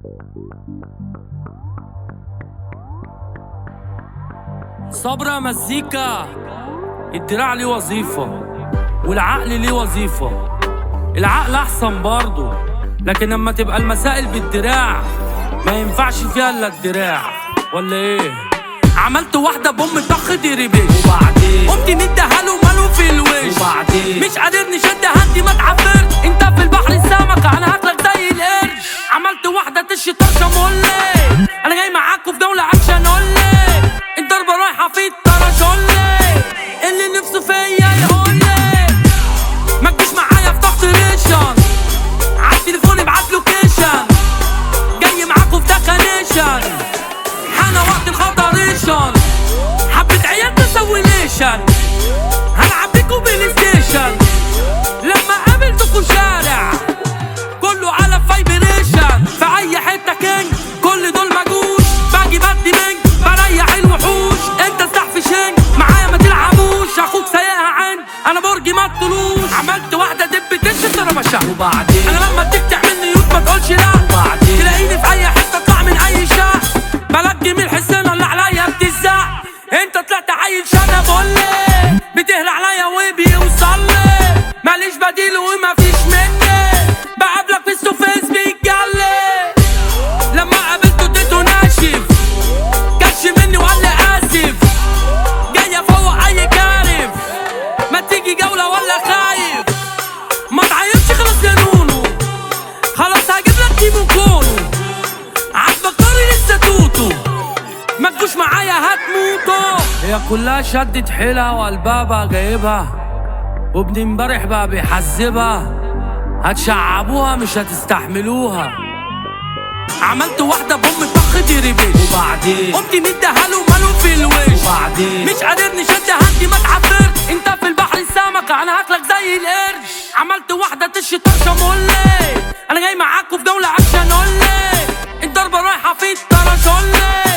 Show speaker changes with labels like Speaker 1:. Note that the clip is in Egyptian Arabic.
Speaker 1: صبرا مزيكا الدراع ليه وظيفة والعقل ليه وظيفة العقل أحسن برضه لكن لما تبقى المسائل بالدراع ما ينفعش فيها إلا الدراع ولا إيه؟ عملت واحدة بأم طخ ديريبيش
Speaker 2: وبعدين
Speaker 1: قمت مديها له ماله في الوش
Speaker 2: وبعدين
Speaker 1: مش قادرني شد هدي ما تعفرت انت في البحر السمكة انا هاكلك زي القرش عملت واحدة تش طرشة مولي انا جاي معاكوا في دولة اكشن قولي الضربة رايحة في الطرش قولي اللي نفسه فيا يقولي ما تجيش معايا في ضغط ريشن على التليفون ابعت لوكيشن جاي معاكوا في دخنيشن حان وقت الخطريشن حبة عيال تسوي نيشن هلعب بيكوا بلاي ستيشن لما قابلتكوا شارع كله على فايبريشن في اي حته كينج كل دول مجوش باجي بدي منك بريح الوحوش انت استحفي شنج معايا ما تلعبوش اخوك سايقها عين انا برجي ما تطلوش عملت واحده دب تش طربشه
Speaker 2: وبعدين
Speaker 1: انا لما اديك تعمل نيوت ما تقولش لا
Speaker 2: وبعدين
Speaker 1: تلاقيني في اي حته اطلع من اي شقه بلجي من الحسين اللي عليا بتزق انت طلعت عيل شنب قولي بتهرى عليا وبيوصل لي ماليش بديل وما فيش مني بقابلك فيس تو فيس بيتجلي لما قابلته اديته ناشف كش مني وقال لي اسف جاي افوق اي كارف ما تيجي جوله ولا خايف ما تعيطش خلاص يا نونو خلاص هجيب لك تيمو كونو عاجبك طاري لسه توتو ما تجوش معايا هتموتوا هي كلها شدت حيلها وقلبها بقى جايبها وابن امبارح بقى بيحذبها هتشعبوها مش هتستحملوها عملت واحدة بأم طخ ديريبيش
Speaker 2: وبعدين
Speaker 1: قمت مديها له ماله في الوش
Speaker 2: وبعدين
Speaker 1: مش قادرني شد هدي ما تعفرت انت في البحر السمكة انا هاكلك زي القرش عملت واحدة تش طرشة مولي انا جاي معاكوا في جولة اكشن قولي الضربة رايحة في الطرش قولي